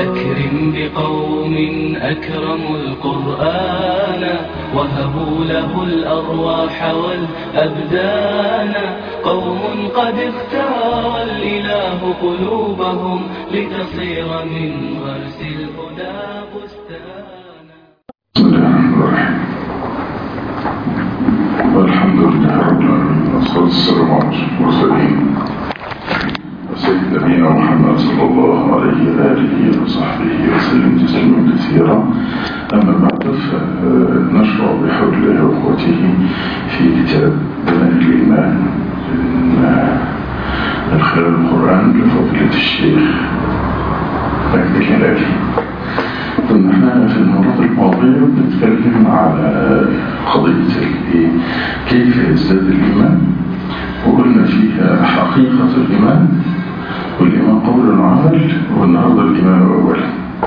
أكرم بقوم أكرموا القرآن وهبوا له الأرواح والأبدان قوم قد اختار الإله قلوبهم لتصير من غرس الهدى بستانا بسم الله الرحمن الرحيم والحمد لله رب العالمين والصلاة والسلام على المرسلين سيد نبينا محمد صلى الله عليه وآله وصحبه وسلم تسليما كثيرا أما بعد فنشرع بحول الله وقوته في كتاب بناء الإيمان من خلال القرآن لفضيلة الشيخ مجد الهلالي كنا احنا في المرات الماضية بنتكلم على قضية كيف يزداد الإيمان وقلنا فيها حقيقة الإيمان والإيمان قول وعمل والنهاردة الإيمان أولا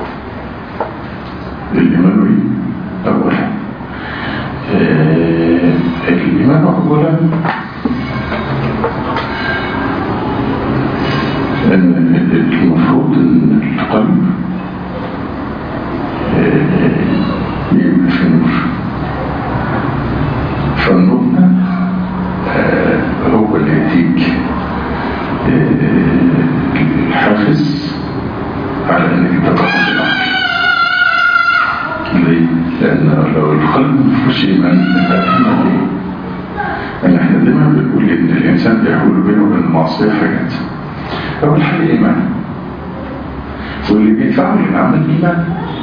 الإيمان أولا آه الإيمان أولا أن المفروض أن القلب يبقى في نور فالنور آه هو اللي يديك الحافز على انك تتقص العقل ليه؟ لان لو القلب مفيهوش ايمان الايمان ايه؟ ان احنا دايما بنقول ان الانسان بيحول بينه وبين المعصيه حاجات اول حاجه ايمان واللي بيدفعه للعمل ايمان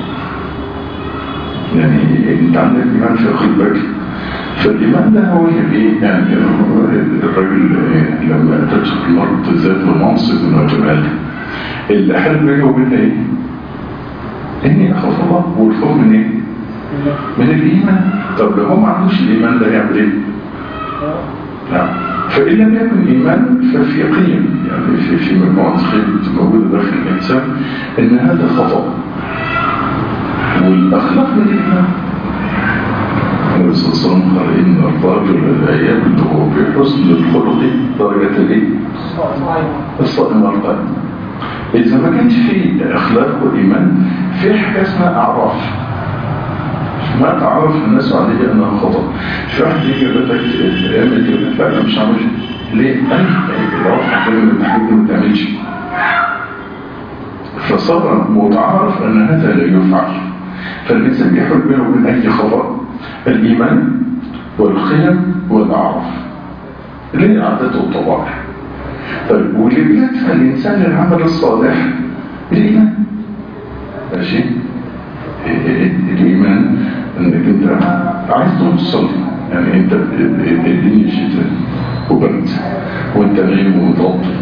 يعني انت عندك ايمان في قلبك فالإيمان ده هو اللي ايه يعني الراجل لما تدخل المرض ذات ومنصب وجمال اللي حل بينه وبين ايه؟ اني اخاف الله والخوف من ايه؟ من الايمان طب لو هو ما عندوش الايمان ده يعمل ايه؟ لا فإن لم يكن إيمان ففي قيم يعني في في مجموعة قيم موجودة داخل الإنسان إن هذا خطأ والأخلاق من الإيمان النبي صلى الله عليه وسلم قال إن الرجل لا يبلغ بحسن الخلق درجة الإيه؟ الصائم القائم إذا ما كانش في أخلاق وإيمان في حاجة اسمها أعراف ما تعرف الناس عليه أنها خطأ في واحد يجي يقول لك اعمل كده فأنا مش عامل ليه؟ أي لو حكينا الحاجات دي ما تعملش فصار متعارف أن هذا لا يفعل فالإنسان يحول بينه وبين أي خطأ الإيمان والقيم والأعراف اللي هي عادته الطبائع طيب واللي بيدفع الإنسان للعمل الصالح الإيمان ماشي الإيمان أنك أنت عايز تقوم تصلي يعني أنت الدنيا شتاء وبرد وأنت نايم ومضاد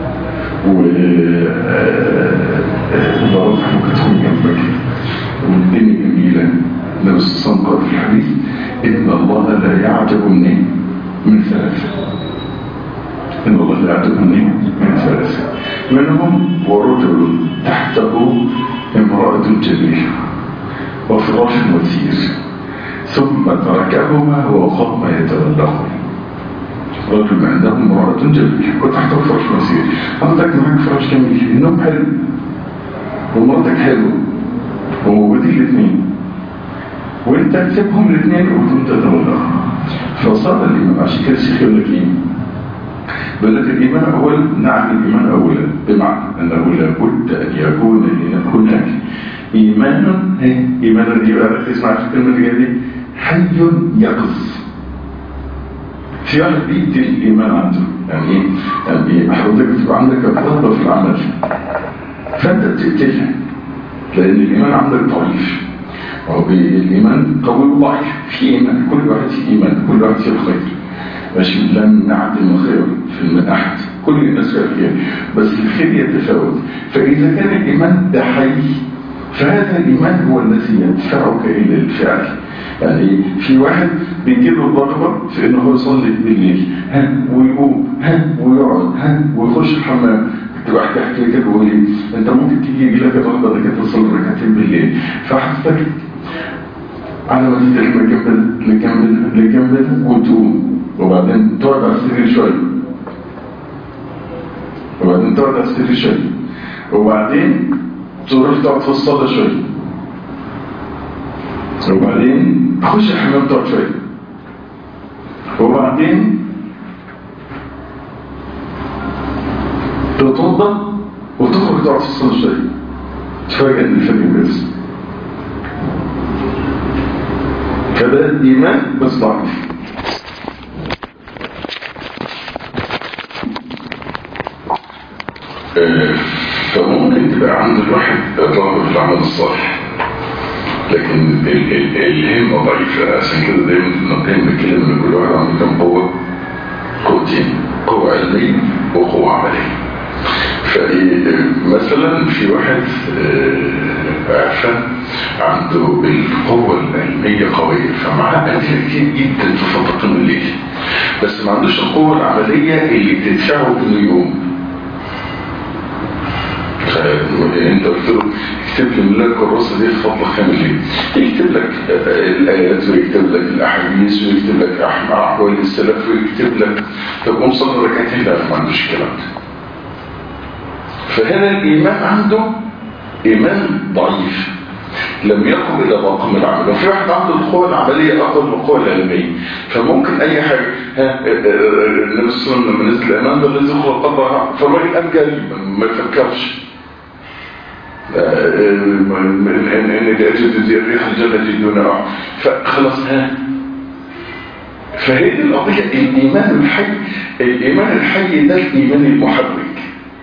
ومراتك ممكن تكون جنبك والدنيا جميلة النبي صلى الله عليه وسلم في الحديث إن الله لا يعجب من من ثلاثة إن الله لا يعجب من من ثلاثة منهم ورجل تحته امرأة جميلة وفراش وثير ثم تركهما وقام يتولهما رجل عنده امرأة جميلة وتحته فراش وثير عندك معك فراش جميل النوم حلو ومرتك حلو وموجودين الاثنين وانت تسيبهم الاثنين وتقوم تتولى فصار الإمام عشان كده الشيخ يقول لك ايه بيقول لك الإيمان أول نعم الإيمان أولا بمعنى أنه لابد أن يكون هناك إيمان إيمان اللي يبقى ركز معاك في الكلمة اللي دي حي يقظ في واحد بيدي الإيمان عنده يعني إيه؟ يعني حضرتك بتبقى عندك رغبة في العمل فأنت بتقتلها لأن الإيمان عندك ضعيف وهو الإيمان قوي وضعيف في إيمان كل واحد في إيمان كل واحد في الخير ماشي لم نعدم خير في من أحد كل الناس فيها خير بس الخير يتفاوت فإذا كان الإيمان ده حي فهذا الإيمان هو الذي يدفعك إلى الفعل يعني في واحد بيجيب له الرغبة في إنه هو يصلي بالليل ها ويقوم ها ويقعد ها ويخش الحمام تبقى تحكي كده وقول انت ممكن تيجي يجي لك الرغبه انك تصلي ركعتين بالليل فحسيتك على ما تدرك لجنب لجنب لجنب وتقوم وبعدين تقعد على السرير شويه وبعدين تقعد على السرير شويه وبعدين تروح تقعد في الصالة شوية وبعدين تخش الحمام تقعد شوية وبعدين تتوضا وتخرج تقعد في الصالة شوية تفاجئ ان الفجر بس فده ايمان بس ضعيف آه، فممكن تبقى عند الواحد الرغبة في العمل الصالح لكن ال- ال- الهمة ضعيفة عشان كده دايما ابن القيم بيتكلم ان كل واحد عنده كام قوة قوتين قوة علمية وقوة عملية فمثلا في واحد آه، عارفة عنده القوة العلمية قوية فمعاه أدلة كتير جدا في فترة من الليل بس ما عندوش القوة العملية اللي تدفعه انه يقوم انت قلت له اكتب لي من الكراسه دي خط خامل ليه يكتب لك الايات ويكتب لك الاحاديث ويكتب لك احوال السلف ويكتب لك طب قوم صلي ركعتين لا ما عندوش الكلام ده فهنا الايمان عنده ايمان ضعيف لم يقم الى مقام العمل وفي واحد عنده القوه العمليه اقل من القوه العلميه فممكن اي حاجه ها النبي صلى الله عليه وسلم لما نزل الامان ده الذي خلق قبرها فالراجل قام جري ما يفكرش ان لاجد زي الريح الجنه دون راح فخلاص ها فهي دي القضيه الايمان الحي الايمان الحي ده الايمان المحرك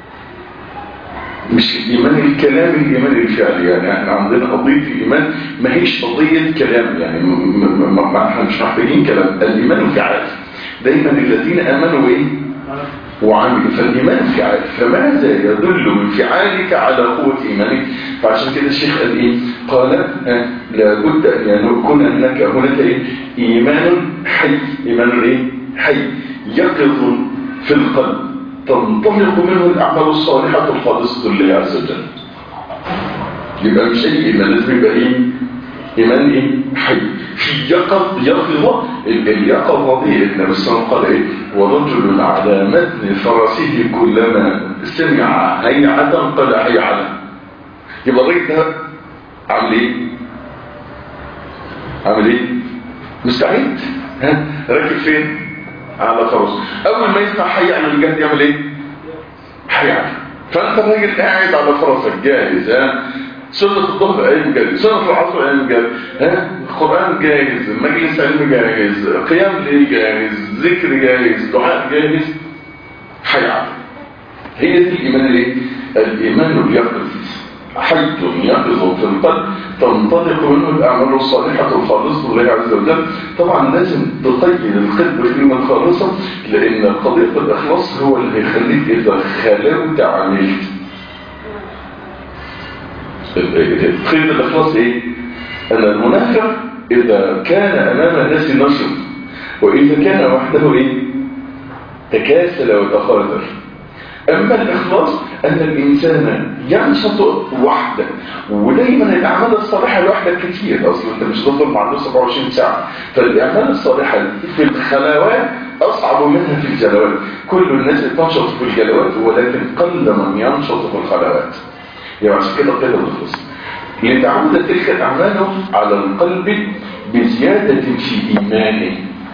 مش الايمان الكلامي الايمان الفعلي يعني احنا عندنا قضيه الايمان ما هيش قضيه كلام يعني ما احنا مش محتاجين كلام الايمان انفعال دايما الذين امنوا ايه وعملوا فالايمان انفعال فماذا يدل انفعالك على قوه ايمانك فعشان كده الشيخ قال ايه قال لابد ان يكون انك هناك ايه ايمان حي ايمان ايه حي يقظ في القلب تنطلق منه الأعمال الصالحة الخالصة لله عز وجل يبقى مش أي إيمان لازم يبقى إيه؟ إيمان إيه؟ حي في يقظ يقظة اليقظة دي النبي صلى الله عليه وسلم قال إيه؟ ورجل على متن فرسه كلما سمع هيعة قال هيعة يبقى الراجل ده عامل إيه؟ عامل إيه؟ مستعد ها؟ راكب فين؟ على فرس اول ما يسمع حي على الجهد يعمل ايه حي على فانت الراجل قاعد على فرسك جاهز ها سنة الظهر قايم جاهز سنة العصر قايم جاهز ها القرآن جاهز مجلس علم جاهز قيام ليل جاهز ذكر جاهز دعاء جاهز حي على هي دي الايمان الايه الايمان اليقظ حي يقظ في القلب تنطلق منه الأعمال الصالحة الخالصة لله عز وجل طبعا لازم تقيد القلب كلمة خالصة لأن قضية الإخلاص هو اللي هيخليك إذا خلوت عملت قيد الإخلاص إيه؟ أن المنافق إذا كان أمام الناس نشط وإذا كان وحده إيه؟ تكاسل وتخاذل أما الإخلاص أن الإنسان ينشط وحده ودايما الأعمال الصالحة لوحدك كتير أصلا أنت مش تفضل مع الناس 24 ساعة فالأعمال الصالحة في الخلوات أصعب منها في الجلوات كل الناس تنشط في الجلوات ولكن قل من ينشط في الخلوات يعني عشان كده قيل الإخلاص لتعود تلك الأعمال على القلب بزيادة في إيمانه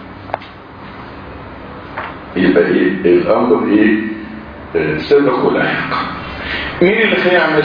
يبقى إيه الأمر إيه سابق ولاحق مين اللي هيعمل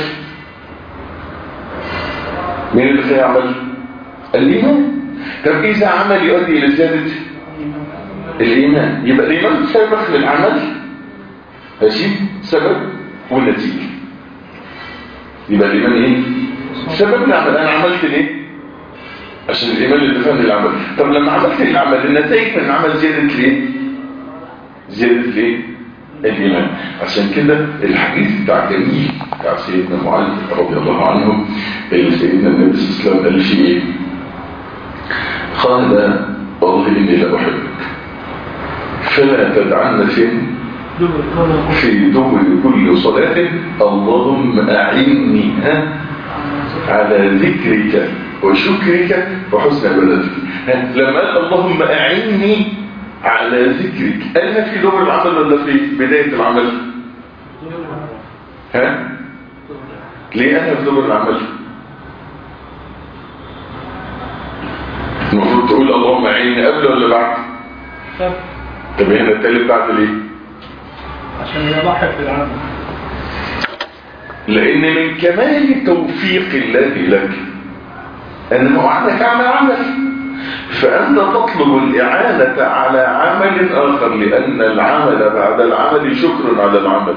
مين اللي هيعمل الايمان طب اذا عمل يؤدي الى زياده الايمان يبقى الايمان سابق للعمل ماشي سبب والنتيجه يبقى الايمان ايه سبب العمل انا عملت ليه عشان الايمان اللي دفعني العمل طب لما عملت العمل النتائج من العمل زياده ليه زياده ليه الإيمان عشان كده الحديث بتاع جميل بتاع سيدنا معاذ رضي الله عنه اللي سيدنا النبي صلى الله عليه وسلم قال فيه ايه قال والله إني لا أحبك فلا تدعن فين في دبر كل صلاة اللهم أعني ها على ذكرك وشكرك وحسن عبادتك لما قال اللهم أعني على ذكرك قالها في دور العمل ولا في بداية العمل ها ليه انا في دبر العمل المفروض تقول اللهم اعيني قبل ولا بعد طب طب هنا التالت بعد ليه عشان يضحي في العمل لان من كمال توفيق الله لك ان وعدك على عمل فانت تطلب الاعانه على عمل اخر لان العمل بعد العمل شكر على العمل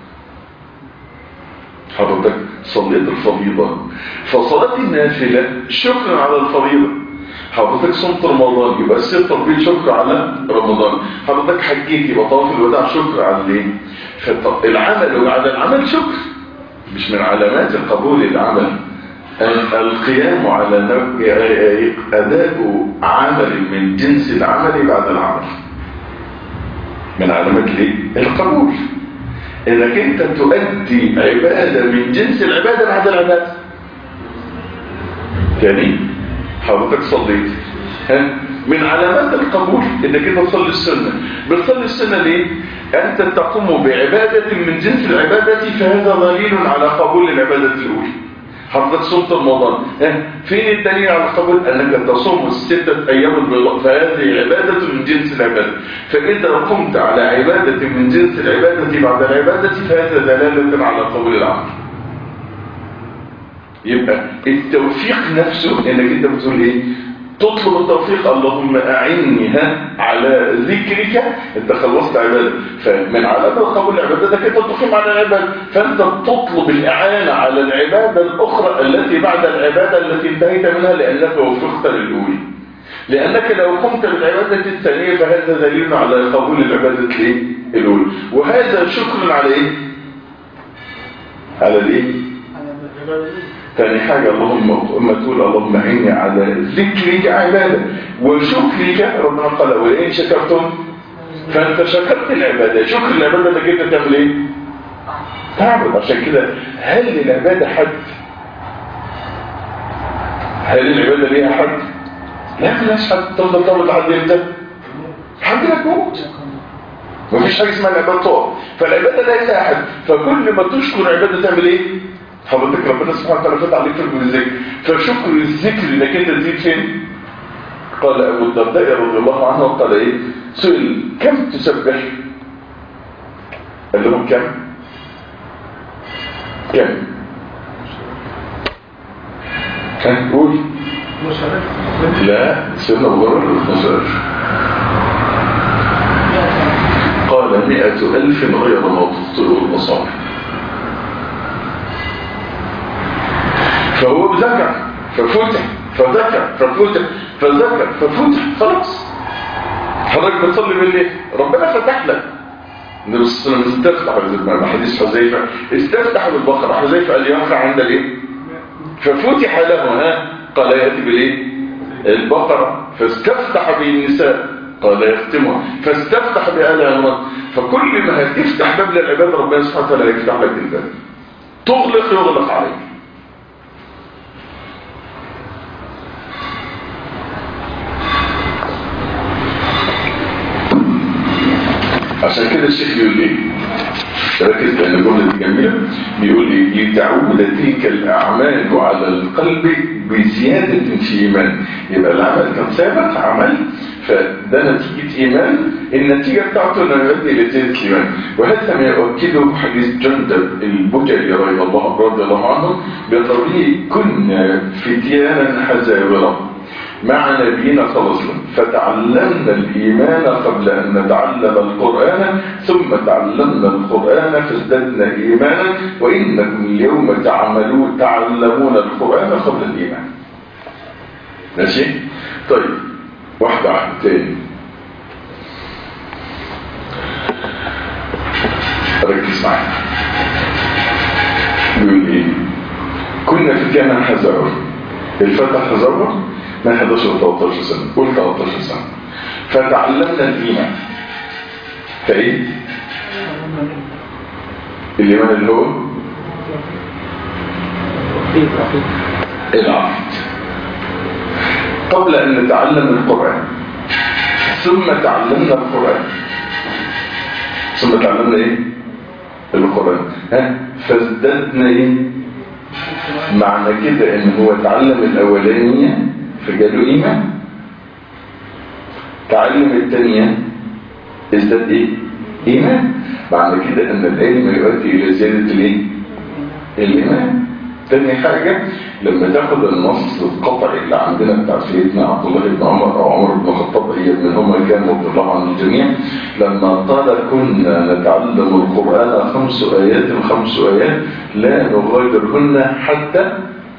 حضرتك صليت الفريضه فصلاه النافله شكر على الفريضه حضرتك صمت رمضان يبقى الست تربيه شكر على رمضان حضرتك حجيت يبقى طواف الوداع شكر على الايه فالط- العمل على العمل شكر مش من علامات قبول العمل أن القيام على نوع- أداء عمل من جنس العمل بعد العمل من علامات الايه؟ القبول انك انت تؤدي عبادة من جنس العبادة بعد العبادة تاني حضرتك صليت ها من علامات القبول انك انت تصلي السنة بتصلي السنة ليه انت تقوم بعبادة من جنس العبادة فهذا دليل على قبول العبادة الاولى حضرتك صمت رمضان ها فين الدليل على القبول انك تصوم الستة ايام البيضاء فهذه عبادة من جنس العبادة فاذا قمت على عبادة من جنس العبادة بعد العبادة فهذا دلالة على قبول العمل يبقى التوفيق نفسه انك انت بتقول ايه تطلب التوفيق اللهم اعني ها على ذكرك انت خلصت عباده فمن علامات قبول العباده انك انت تقيم على العباده فانت تطلب الاعانه على العباده الاخرى التي بعد العباده التي انتهيت منها لانك وفقت للاولى لانك لو قمت بالعباده الثانيه فهذا دليل على قبول العباده الايه الاولى وهذا شكر على ايه على الايه على العبادة دي. ثاني حاجة اللهم أما تقول اللهم أعني على ذكرك عبادة وشكرك ربنا قال وإن شكرتم فأنت شكرت العبادة شكر العبادة انك أنت تعمل إيه؟ تعبد عشان كده هل للعبادة حد؟ هل العبادة ليها حد؟ لا ملهاش حد تفضل تعبد لحد امتى؟ لحد ما تموت مفيش حاجة اسمها العبادة تقف فالعبادة ليس أحد فكل ما تشكر عبادة تعمل إيه؟ حضرتك ربنا سبحانه وتعالى فتح عليك في الذكر فشكر الذكر انك انت تزيد فين قال ابو الدرداء رضي الله عنه قال ايه سئل كم تسبح قال لهم كم كم كان قول مشرف لا سيدنا ابو هريره 12 قال مئة ألف غير ما تفطر البصار فهو بذكر ففتح فذكر ففتح فذكر ففتح خلاص حضرتك بتصلي بالليل ربنا فتح لك النبي صلى الله عليه وسلم استفتح حديث حذيفه استفتح بالبقره حذيفه قال يقرا عند الايه ففتح له ها قال ياتي بالايه البقره فاستفتح بالنساء قال يختمها فاستفتح بآل عمران فكل ما هتفتح باب للعباد ربنا سبحانه وتعالى يفتح لك الباب تغلق يغلق عليك عشان كده الشيخ بيقول ايه ركز لان الجمله دي جميله بيقول ايه لتعود تلك الاعمال على القلب بزياده في ايمان يبقى العمل كان ثابت عمل فده نتيجه ايمان النتيجه بتاعته انه يؤدي الى زياده الايمان وهذا ما يؤكده حديث جندب البجلي رضي الله رضي الله عنه بقوله كنا فتيانا حزاورا مع نبينا صلى الله عليه وسلم فتعلمنا الإيمان قبل أن نتعلم القرآن ثم تعلمنا القرآن فازددنا إيمانا وإنكم اليوم تعملون تعلمون القرآن قبل الإيمان ماشي؟ طيب واحدة واحدة تاني ركز معايا بيقول ايه كنا فتيانا حزارة الفتح حزارة من 11 ل 13 سنة قول 13 سنة فتعلمنا الإيمان فإيه؟ الإيمان اللي هو العقد قبل أن نتعلم القرآن ثم تعلمنا القرآن ثم تعلمنا إيه؟ القرآن ها فازددنا إيه؟ معنى كده ان هو اتعلم الاولانية فجاله ايمان تعلم الثانية ازداد ايه ايمان معنى كده ان العلم يؤدي الى زيادة الايه الايمان تاني حاجة لما تاخد النص القطعي اللي عندنا بتاع سيدنا عبد الله بن عمر او عمر بن الخطاب هي منهما كان رضي الله عن الجميع لما قال كنا نتعلم القرآن خمس آيات خمس آيات لا نغادرهن حتى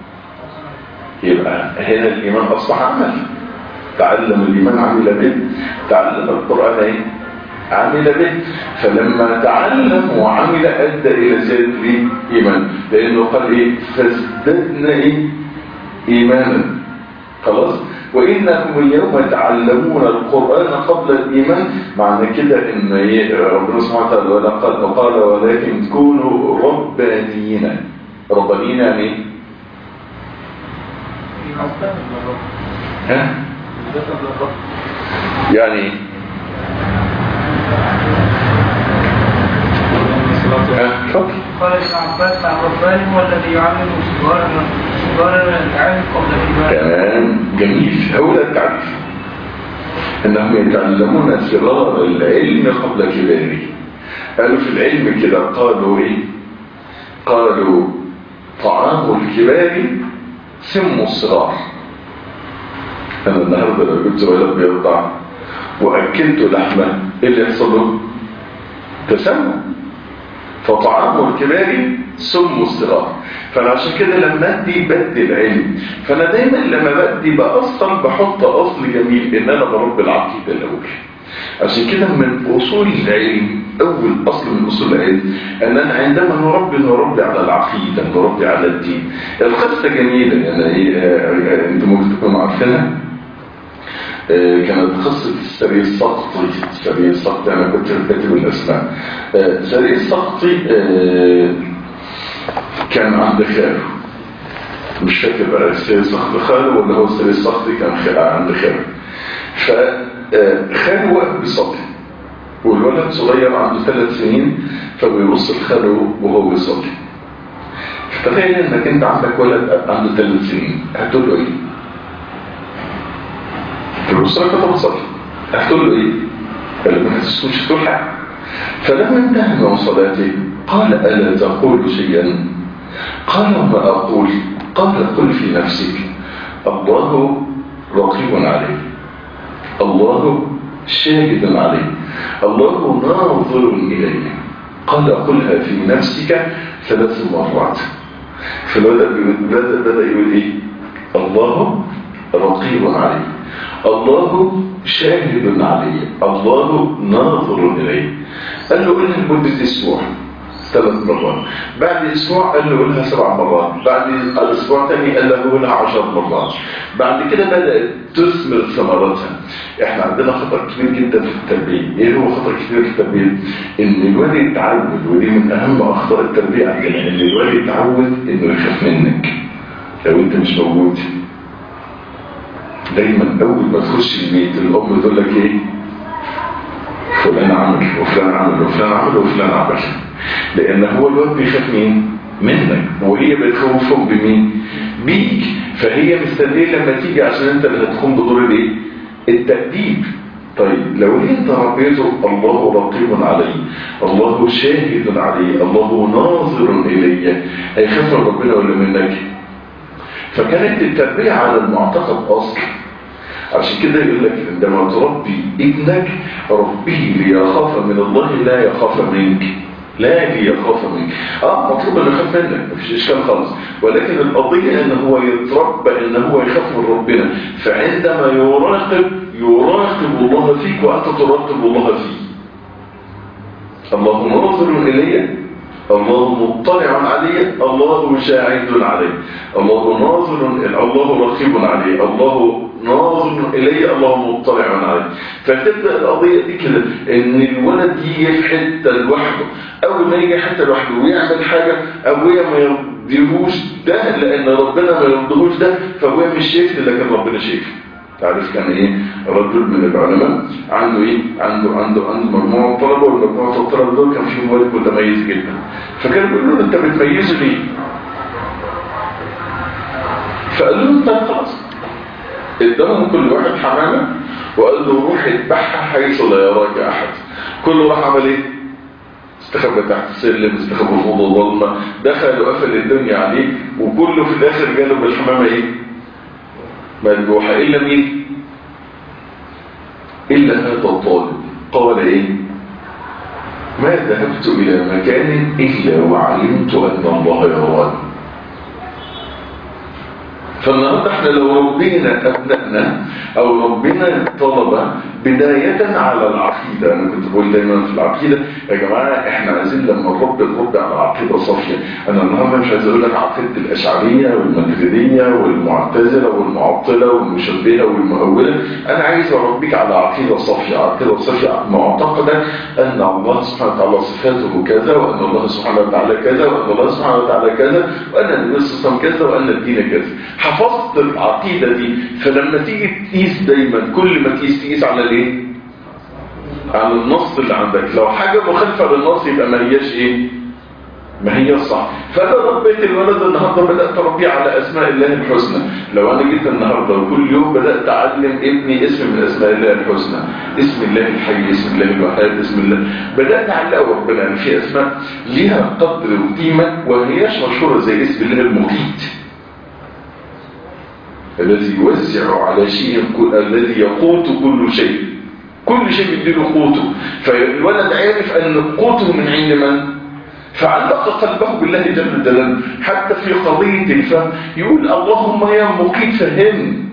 يبقى هنا الإيمان أصبح عمل تعلم الإيمان عمل به تعلم القرآن ايه عمل به فلما تعلم وعمل أدى إلى زيادة الإيمان لأنه قال إيه فازددنا إيه إيمانا خلاص وإنكم اليوم تعلمون القرآن قبل الإيمان معنى كده إن إيه ربنا سبحانه وتعالى ولقد قال ولكن كونوا ربانيين ربانيين يعني إيه؟ ها؟ يعني إيه؟ ها؟ اتفضل قال ابن عباس عن رباني هو الذي يعلم صغارنا صغارنا العلم قبل الإيمان كلام جميل هو ده التعريف انهم يتعلمون صغار العلم قبل كباره قالوا في العلم كده قالوا ايه قالوا طعام الكبار سم الصغار انا النهارده لو جبت ولد بيرضع واكلته لحمه ايه اللي يحصل له تسمم فطعام الكبار سم الصغار فانا عشان كده لما ادي بدي العلم فانا دايما لما بدي باصل بحط اصل جميل ان انا برب العقيده الاول عشان كده من اصول العلم اول اصل من اصول العلم ان انا عندما نربي نربي على العقيده نربي على الدين القصه جميله يعني ايه آه، انتم ممكن تكونوا عارفينها آه، كانت قصة السري السقطي السري السقطي أنا كنت كاتب الأسماء آه، السري السقطي آه، كان عند خاله مش فاكر بقى السري السقطي خاله ولا هو السري السقطي كان خ- عند خاله فخاله واقف بيصلي والولد صغير عنده ثلاث سنين فبيبص لخاله وهو بيصلي فتخيل انك انت عندك ولد عنده ثلاث سنين هتقول له ايه؟ تبص لك انت بتصلي هتقول له ايه؟ قال له ما تسكتش تقول حاجه فلما انتهى من صلاته قال الا تقول شيئا قال ما اقول قال قل في نفسك الله رقيب عليه الله شاهد عليه الله ناظر إليه قال قلها في نفسك ثلاث مرات فبدأ بدأ, بدأ يقول إيه الله رقيب عليه الله شاهد عليه الله ناظر إليه قال له قلها لمدة أسبوع ثلاث مرات بعد اسبوع قال له قولها سبع مرات بعد الاسبوع الثاني قال له قولها عشر مرات بعد كده بدات تثمر ثمرتها احنا عندنا خطر كبير جدا في التربيه ايه هو خطر كبير في التربيه ان الولد يتعود ودي من اهم اخطاء التربيه عندنا ان الولد يتعود انه يخاف منك لو انت مش موجود دايما اول ما تخش البيت الام تقول لك ايه فلان عمل وفلان عمل وفلان عمل وفلان عمل لان هو الواد بيخاف مين منك وهي بتخوفهم بمين بيك فهي مستنيه لما تيجي عشان انت اللي هتقوم بدور الايه التأديب طيب لو انت ربيته الله رقيب عليه الله شاهد عليه الله ناظر اليه هيخاف من ربنا ولا منك فكانت التربيه على المعتقد اصلا عشان كده يقول لك عندما تربي ابنك ربيه ليخاف من الله لا يخاف منك لا ليخاف منك اه مطلوب انه يخاف منك مفيش اشكال خالص ولكن القضيه ان هو يتربى ان هو يخاف من ربنا فعندما يراقب يراقب الله فيك وانت تراقب الله فيه الله ناظر الي الله مطلع علي الله شاهد علي الله ناظر الله رقيب علي الله ناظر إلي الله مطلع علي فتبدأ القضية دي كده ان الولد يجي في حتة لوحده اول ما يجي حتة لوحده ويعمل حاجة ابويا ما يرضيهوش ده لان ربنا ما يرضيهوش ده فابويا مش شايف لكن ربنا شايف تعرف كان ايه رجل من العلماء عنده ايه عنده عنده عنده مجموعه طلبه والمجموعه الطلبه دول كان فيهم ولد متميز جدا فكان بيقول له انت بتميزه ليه فقال لهم طيب خلاص اداهم كل واحد حمامة وقال له روح اذبحها حيث لا يراك احد كله راح عمل ايه استخبى تحت السلم استخبى في اوضه ضلمه دخل وقفل الدنيا عليه وكله في الاخر جاله بالحمامه ايه مذبوحه الا مين الا هذا الطالب قال ايه ما ذهبت الى مكان الا وعلمت ان الله يراني فالنهارده احنا لو ربينا ابنائنا او ربنا طلبه بداية على العقيدة انا كنت بقول دايما في العقيدة يا جماعة احنا عايزين لما نربي نربي على عقيدة صافية انا النهارده مش عايز اقول لك عقيدة الاشعرية والماتريدية والمعتزلة والمعطلة والمشبهة والمؤولة انا عايز اربيك على عقيدة صافية عقيدة صافية معتقدة ان الله سبحانه وتعالى صفاته كذا وان الله سبحانه وتعالى كذا وان الله سبحانه وتعالى كذا وان النبي صلى الله عليه وسلم كذا وان الدين كذا حفظت العقيدة دي فلما تيجي تقيس دايما كل ما تقيس تقيس على الايه على النص اللي عندك لو حاجة مخالفة للنص يبقى ما هياش ايه ما هي الصح فانا ربيت الولد النهارده بدات اربيه على اسماء الله الحسنى لو انا جيت النهارده وكل يوم بدات اعلم ابني اسم من اسماء الله الحسنى اسم الله الحي اسم الله الوهاب اسم الله بدات اعلقه ربنا يعني في اسماء ليها قدر وقيمه وهياش مشهوره زي اسم الله المقيت الذي يوزع على شيء كل الذي يقوت كل شيء كل شيء بيديله قوته فالولد عارف ان قوته من عند من فعلق قلبه بالله جل جلاله حتى في قضية الفهم يقول اللهم يا مقيت فهم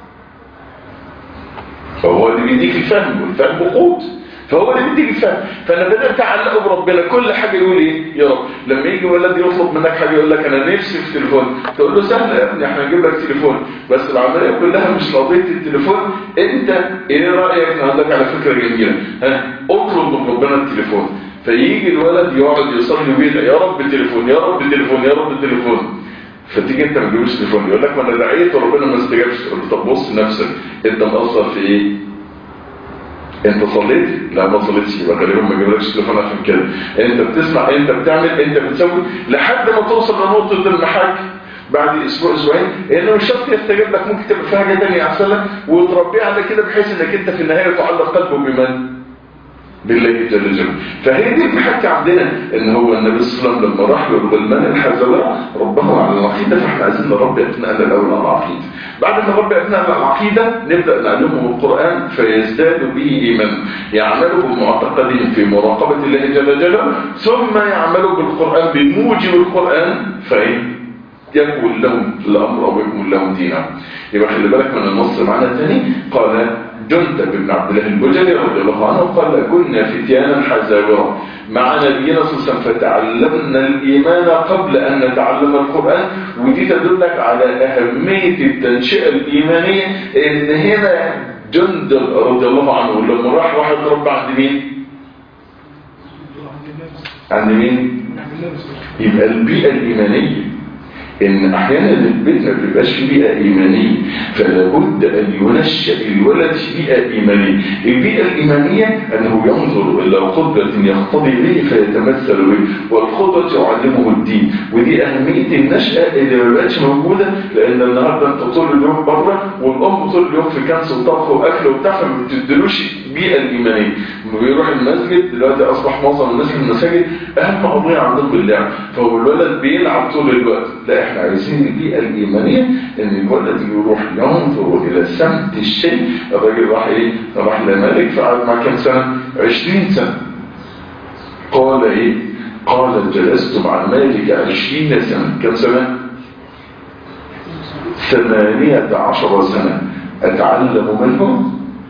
فهو اللي بيديك الفهم والفهم قوت فهو اللي بيديك الفهم فانا بدات اعلقه بربنا كل حاجه يقول ايه يا رب لما يجي ولد يطلب منك حاجه يقول لك انا نفسي في تليفون تقول له سهل يا ابني احنا نجيب لك تليفون بس العمليه كلها مش قضيه التليفون انت ايه رايك انا هقول لك على فكره جميله ها اطلب من ربنا التليفون فيجي الولد يقعد يصلي ويدعي يا رب تليفون يا رب تليفون يا رب تليفون فتيجي انت ما تجيبش تليفون يقول لك ما انا دعيت وربنا ما استجابش تقول له طب بص نفسك انت مقصر في ايه انت صليت لا ما صليتش يبقى غالبا ما جابلكش تليفون عشان كده انت بتسمع انت بتعمل انت بتسوي لحد ما توصل لنقطه المحك بعد اسبوع اسبوعين لانه مش شرط يستجيب لك ممكن تبقى في حاجه ثانيه احسن لك وتربيه على كده بحيث انك انت في النهايه تعلق قلبه بمن بالله جل جلاله فهي دي المحكة عندنا ان هو النبي صلى الله عليه وسلم لما راح له الغلمان الحزوة ربهم على العقيدة فاحنا عايزين نربي ابنائنا الاول على العقيدة بعد ما نربي ابنائنا على العقيدة نبدأ نعلمهم القرآن فيزدادوا به ايمان يعملوا بمعتقدهم في مراقبة الله جل جلاله ثم يعملوا بالقرآن بموجب القرآن فإن يكون لهم الأمر أو يكون لهم دينا يبقى خلي بالك من النص معنا الثاني قال جندب بن عبد الله البجلي رضي الله عنه قال كنا فتيانا حزاورا مع نبينا صلى الله عليه وسلم فتعلمنا الإيمان قبل أن نتعلم القرآن ودي تدلك على أهمية التنشئة الإيمانية إن هنا جندب رضي الله عنه لما راح واحد رب عند مين؟ عند مين؟ يبقى البيئة الإيمانية ان احيانا البيت ما بيبقاش في بيئه ايمانيه فلا بد ان ينشا الولد في بيئه ايمانيه البيئه الايمانيه انه ينظر الى قدره يقتضي به فيتمثل به والقدره تعلمه الدين ودي اهميه النشاه اللي ما بقتش موجوده لان النهارده انت طول اليوم بره والام طول اليوم في كنس وطبخ واكل وبتاع فما بتدلوش البيئه الايمانيه لما بيروح المسجد دلوقتي اصبح معظم الناس في المساجد اهم قضيه عندهم اللعب فهو الولد بيلعب طول الوقت لا احنا عايزين البيئة الإيمانية ان الولد يروح ينظر إلى سمت الشيء الراجل راح ايه راح لمالك فقعد مع كم سنة 20 سنة قال ايه قال جلست مع مالك 20 سنة كم سنة ثمانية عشر سنة أتعلم منه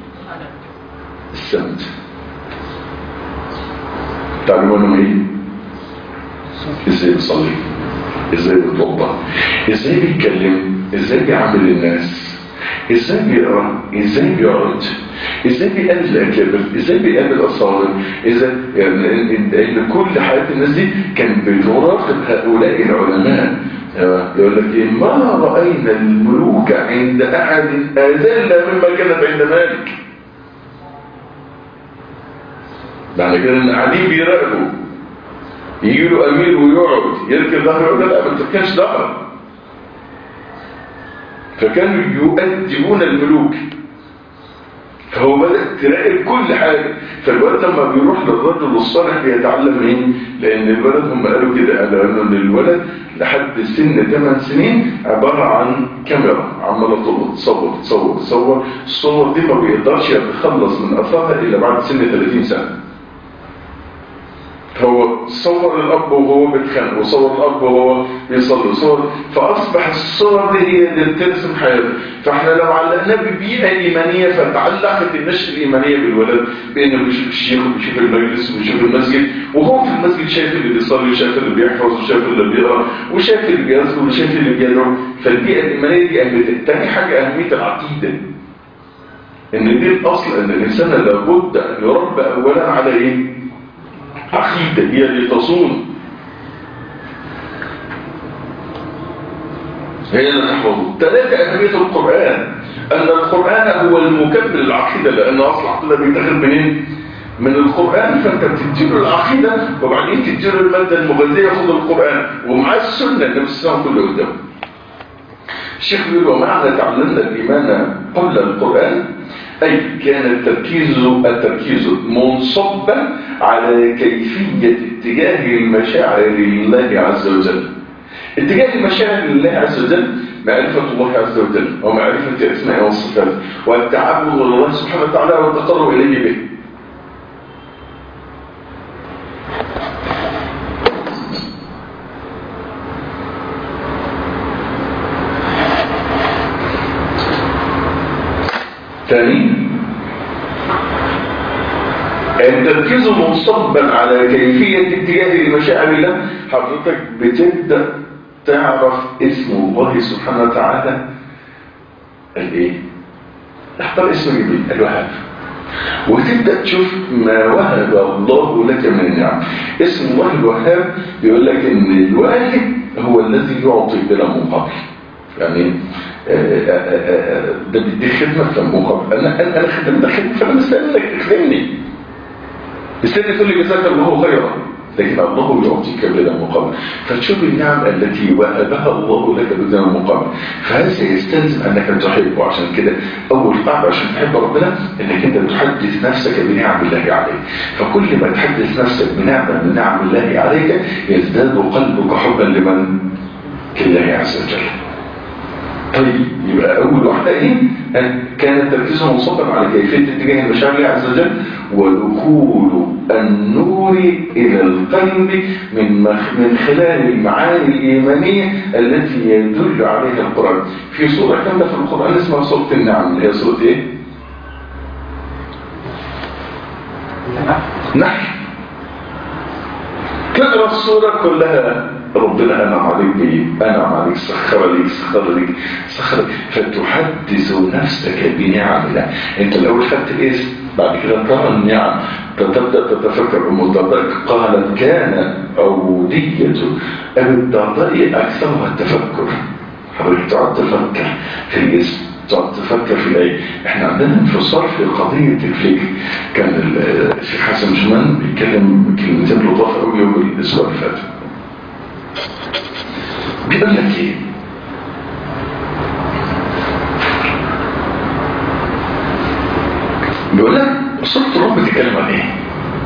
السمت تعلمونهم ايه ازاي بيصلي ازاي بيتوضا ازاي بيتكلم ازاي بيعامل الناس ازاي بيقرا ازاي بيقعد ازاي بيقابل الاكابر ازاي بيقابل الصالح ازاي يعني ان كل حياه الناس دي كان بتراقب هؤلاء العلماء يقول لك ايه ما راينا الملوك عند احد اذل مما كانت عند مالك معنى كده ان قاعدين بيراقبوا يجي له امير ويقعد يركب ظهره يقول لا ما تركنش ظهر فكانوا يؤدبون الملوك فهو بدأ تراقب كل حاجة فالولد لما بيروح للرجل الصالح بيتعلم ايه لان الولد هم قالوا كده قالوا ان الولد لحد سن 8 سنين عبارة عن كاميرا عمالة تصور تصور تصور الصور دي ما بيقدرش يتخلص من اثارها الا بعد سن 30 سنة هو صور الأب وهو بيتخانق وصور الأب وهو بيصلي صور فأصبح الصور دي هي اللي بترسم حياته فاحنا لو علقناه ببيئة إيمانية فتعلقت النشر الإيمانية بالولد بأنه بيشوف الشيخ وبيشوف المجلس وبيشوف المسجد وهو في المسجد شايف اللي بيصلي وشايف اللي بيحفظ وشايف اللي بيقرأ وشايف اللي بيذكر وشايف اللي بيدعو فالبيئة الإيمانية دي أهميتها تاني حاجة أهمية العقيدة إن دي الأصل أن الإنسان لابد أن يربى أولا على إيه؟ عقيدة هي اللي تصون هي اللي تحفظه ثلاثة أهمية القرآن أن القرآن هو المكمل العقيدة لأن أصل العقيدة بيتاخد منين؟ من القرآن فأنت بتديله العقيدة وبعدين تديله المادة المغذية خد القرآن ومعاه السنة النبي صلى الله عليه وسلم كله قدامه الشيخ بيقول ومعنى تعلمنا الإيمان قبل القرآن أي كان التركيز التركيز منصبا على كيفية اتجاه المشاعر لله عز وجل اتجاه المشاعر لله عز وجل معرفة الله عز وجل ومعرفة أسماء والصفات والتعبد لله سبحانه وتعالى والتقرب إليه به ثاني التركيز منصبا على كيفية اتجاه المشاعر له حضرتك بتبدأ تعرف اسم الله سبحانه وتعالى الايه اختار اسم جديد الوهاب وتبدأ تشوف ما وهب الله لك من النعم اسم الله الوهاب يقول لك ان الواهب هو الذي يعطي بلا مقابل يعني ده بيديك خدمة في المقابل انا انا انا خدمت خدمة فانا مستنيك تخدمني مستني تقول لي جزاك الله خيرا لكن الله يعطيك بلا مقابل فتشوف النعم التي وهبها الله لك بدون مقابل فهذا يستلزم انك تحبه عشان كده اول قاعده عشان تحب ربنا انك انت تحدث نفسك بنعم الله عليك فكل ما تحدث نفسك بنعمه من نعم الله عليك يزداد قلبك حبا لمن لله عز وجل طيب يبقى أول واحدة إيه؟ كان تركيزها منصبا على كيفية اتجاه المشاعر الله عز وجل ودخول النور إلى القلب من مخ من خلال المعاني الإيمانية التي يدل عليها القرآن في سورة كاملة في القرآن اسمها سورة النعم اللي هي سورة إيه؟ نحل تقرأ السورة كلها ربنا أنعم عليك بإيه؟ أنعم عليك سخر ليك سخر ليك سخر ليك فتحدث نفسك بنعم الله أنت الأول خدت الاسم بعد كده ترى النعم فتبدأ تتفكر أم الدرداء قالت كان عبودية أبي الدرداء أكثرها التفكر حضرتك تقعد تفكر في الاسم تقعد تفكر في الايه احنا عندنا انفصال في قضيه الفكر كان الشيخ حسن جمان بيتكلم كلمتين لطاف قوي يوم الاسبوع اللي فات بيقول لك ايه بيقول لك سوره الروم بتتكلم عن ايه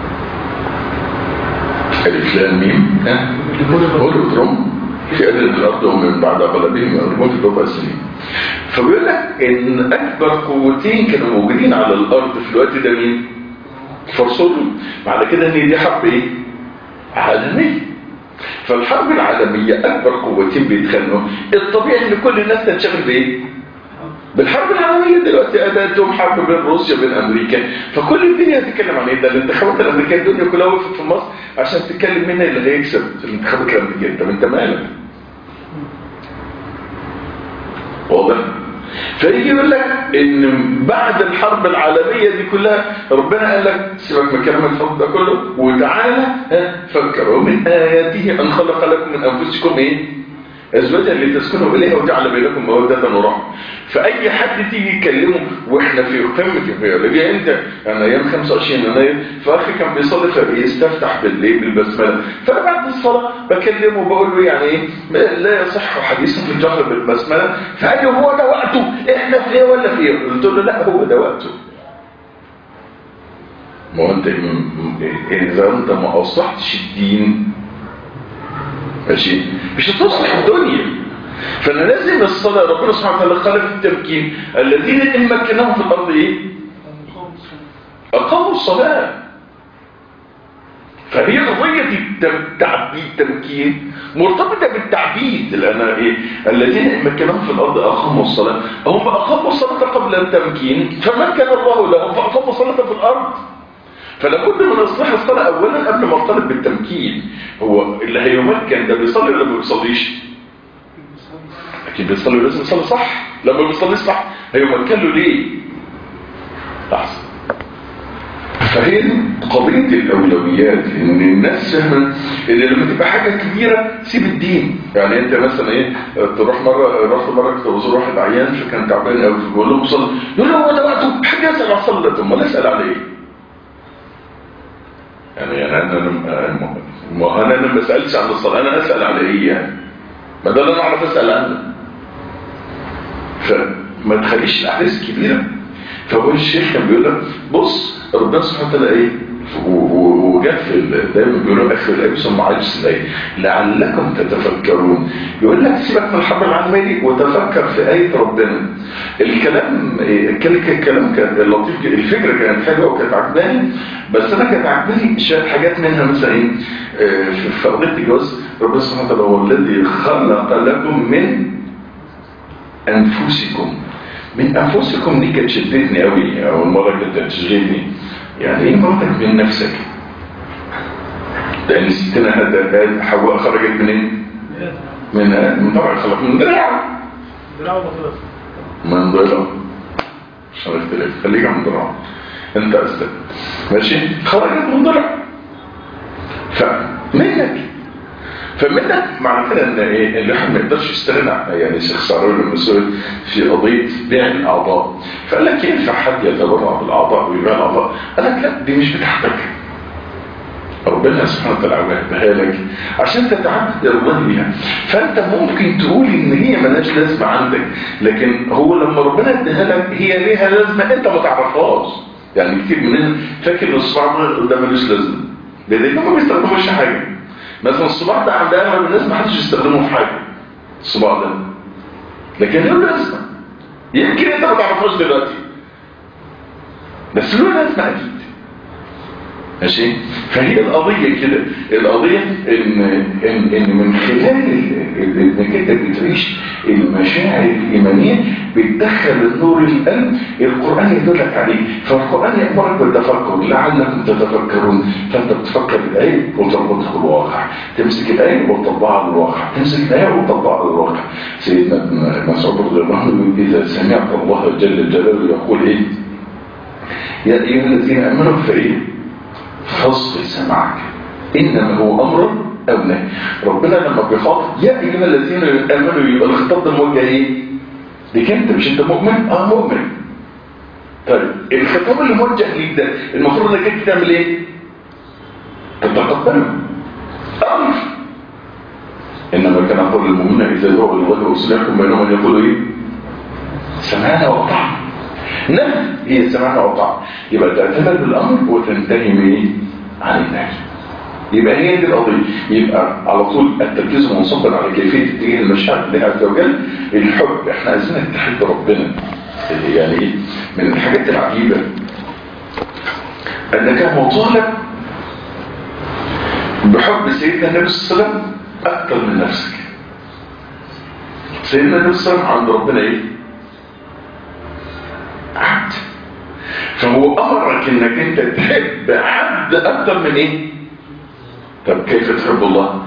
الف لام ميم ها قول روم في أدلة الأرض ومن بعد غلبهم يغلبون في ربع سنين فبيقول لك إن أكبر قوتين كانوا موجودين على الأرض في الوقت ده مين؟ فرصهم بعد كده إن دي حرب إيه؟ عالمية فالحرب العالمية أكبر قوتين بيتخانقوا الطبيعي إن كل الناس تنشغل بإيه؟ بالحرب العالمية دلوقتي أداتهم حرب بين روسيا وبين أمريكا فكل الدنيا تتكلم عن إيه ده الانتخابات الأمريكية الدنيا كلها وقفت في مصر عشان تتكلم مين اللي هيكسب في الانتخابات الأمريكية طب أنت مالك واضح فيجي يقول لك ان بعد الحرب العالمية دي كلها ربنا قال لك سيبك من كلام الحب ده كله وتعالى فكروا من آياته أن خلق لكم من أنفسكم إيه ازواجا لتسكنوا اليها وجعل بينكم موده ورحمه فاي حد تيجي يكلمه واحنا في قمه الفعل انت انا ايام 25 يناير فاخي كان بيصلي فبيستفتح بالليل بالبسمله فانا بعد الصلاه بكلمه بقول له يعني ايه لا يصح حديث في الجهر بالبسمله فقال لي هو ده وقته احنا في ايه ولا في ايه قلت له لا هو ده وقته ما هو انت اذا انت ما اصلحتش الدين ماشي مش هتصلح الدنيا فانا لازم الصلاه ربنا سبحانه وتعالى خلق التمكين الذين ان مكناهم في الارض ايه اقاموا الصلاه فهي قضيه التعبيد التمكين مرتبطه بالتعبيد لان ايه الذين ان مكناهم في الارض اقاموا الصلاه هم اقاموا الصلاه قبل التمكين فمكن الله لهم فاقاموا الصلاه في الارض فلا بد من اصلاح الصلاه اولا قبل ما ارتبط بالتمكين هو اللي هيمكن ده بيصلي ولا ما بيصليش اكيد بيصلي لازم يصلي صح لما بيصلي صح هيمكن له ليه احسن فهي قضيه الاولويات ان الناس فاهمه ان لما تبقى حاجه كبيره سيب الدين يعني انت مثلا ايه تروح مره رحت مره كنت بزور واحد عيان فكان تعبان قوي فبقول لهم صلي يقول له هو ده وقته حد يسال عن صلاه امال اسال على ايه يعني يعني انا ما انا لما سالتش عن الصلاه انا اسال على ايه يعني ما ده اللي انا اعرف اسال عنه فما تخليش الاحداث كبيره فهو الشيخ كان بيقول لك بص ربنا سبحانه وتعالى ايه وجاء في دايما بيقولوا اخر الايه ثم عجز الايه لعلكم تتفكرون يقول لك سيبك من الحرب العالميه دي وتفكر في ايه ربنا الكلام الكلام كان لطيف الفكره كانت حلوه وكانت عجباني بس انا كانت عجباني شويه حاجات منها مثلا ايه في قضيه الجواز ربنا سبحانه وتعالى هو الذي خلق لكم من انفسكم من انفسكم دي كانت شدتني قوي اول مره كانت تشغلني يعني ايه مراتك من نفسك لان ستنا حواء خرجت منين من من طبعا خلق من ضلع من ضلع عشان اختلف خليك من ضلع انت استاذ ماشي خرجت من ضلع فمنك فمنك معنى كده ان ايه الواحد ما يقدرش يستغنى يعني شيخ صاروي المسؤول في قضيه بيع الاعضاء فقال لك ينفع حد يتبرع بالاعضاء ويبيع الاعضاء قال لك لا دي مش بتاعتك ربنا سبحانه وتعالى وهبها لك عشان تتعبد الله بيها فانت ممكن تقول ان هي ملهاش لازمه عندك لكن هو لما ربنا اداها لك هي ليها لازمه انت ما تعرفهاش يعني كتير مننا فاكر ان الصباع ده ملوش لازمه لان ما بيستخدموش حاجه مثلا الصباع ده عند اغلب الناس ما حدش يستخدمه في حاجه الصباع ده لكن له لازمه يمكن انت ما تعرفهاش دلوقتي بس له لازمه اكيد ماشي فهي القضية كده القضية ان, إن, إن من خلال انك انت بتعيش المشاعر الإيمانية بتدخل النور القلب القرآن يدلك عليه فالقرآن يأمرك بالتفكر لعلكم تتفكرون فانت بتفكر الآية وتربطها بالواقع تمسك الآية وتطبقها على الواقع تمسك الآية وتطبقها على الواقع سيدنا مسعود رضي الله عنه إذا سمعت الله جل جلاله يقول إيه يا أيها الذين آمنوا فإيه فاصغي سمعك انما هو امر او نهي ربنا لما بيخاطب يا ايها الذين امنوا يبقى الخطاب ده موجه ايه ليك انت مش انت مؤمن اه مؤمن طيب الخطاب اللي موجه ليك ده المفروض انك انت تعمل ايه تتقبله امر انما كان قول المؤمنين اذا دعوا الله ورسوله بينهم ان يقولوا ايه سمعنا واطعنا نعم هي سمعنا وطاعة يبقى تعتبر بالأمر وتنتهي بايه عن النهي يبقى هي دي القضية يبقى على طول التركيز منصب على كيفية اتجاه المشاعر لله عز وجل الحب احنا عايزينك تحب ربنا يعني ايه من الحاجات العجيبة انك مطالب بحب سيدنا النبي صلى الله عليه وسلم اكثر من نفسك سيدنا النبي صلى الله عليه وسلم عند ربنا ايه عبد فهو امرك انك انت تحب عبد اكتر من ايه طب كيف تحب الله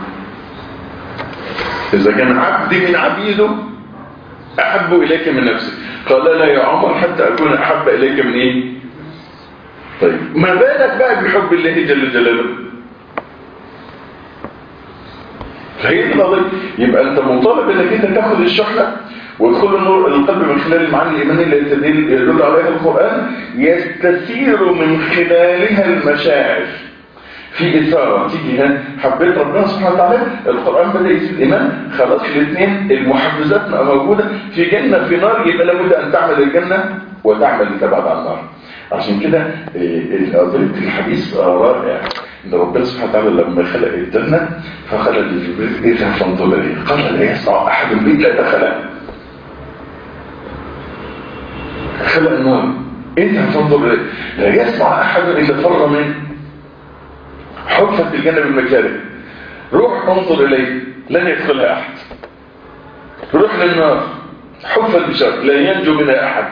اذا كان عبد من عبيده احب اليك من نفسك قال لا يا عمر حتى اكون احب اليك من ايه طيب ما بالك بقى بحب الله جل جلاله فهي دي القضيه يبقى انت مطالب انك انت تاخد الشحنه ويدخل النور القلب من خلال المعاني الايمانيه اللي يتدل- يدل عليها القران يستثير من خلالها المشاعر في إثارة تيجي هنا حبيت ربنا سبحانه وتعالى القرآن بدأ يزيد إيمان خلاص الاثنين المحفزات بقى موجودة في جنة في نار يبقى لابد أن تعمل الجنة وتعمل التبعد عن النار عشان كده إيه، قضية الحديث آه، رائع إن ربنا سبحانه وتعالى لما خلق الجنة فخلق لجبريل إذا فانظر إليه قال لا يسمع أحد إلا دخلها خلق النار إذا فانظر إليه لا يسمع أحد إلا فر منه حفت الجنة بالمكاره روح انظر إليه لن يدخلها أحد روح للنار حفت بشر لا ينجو منها أحد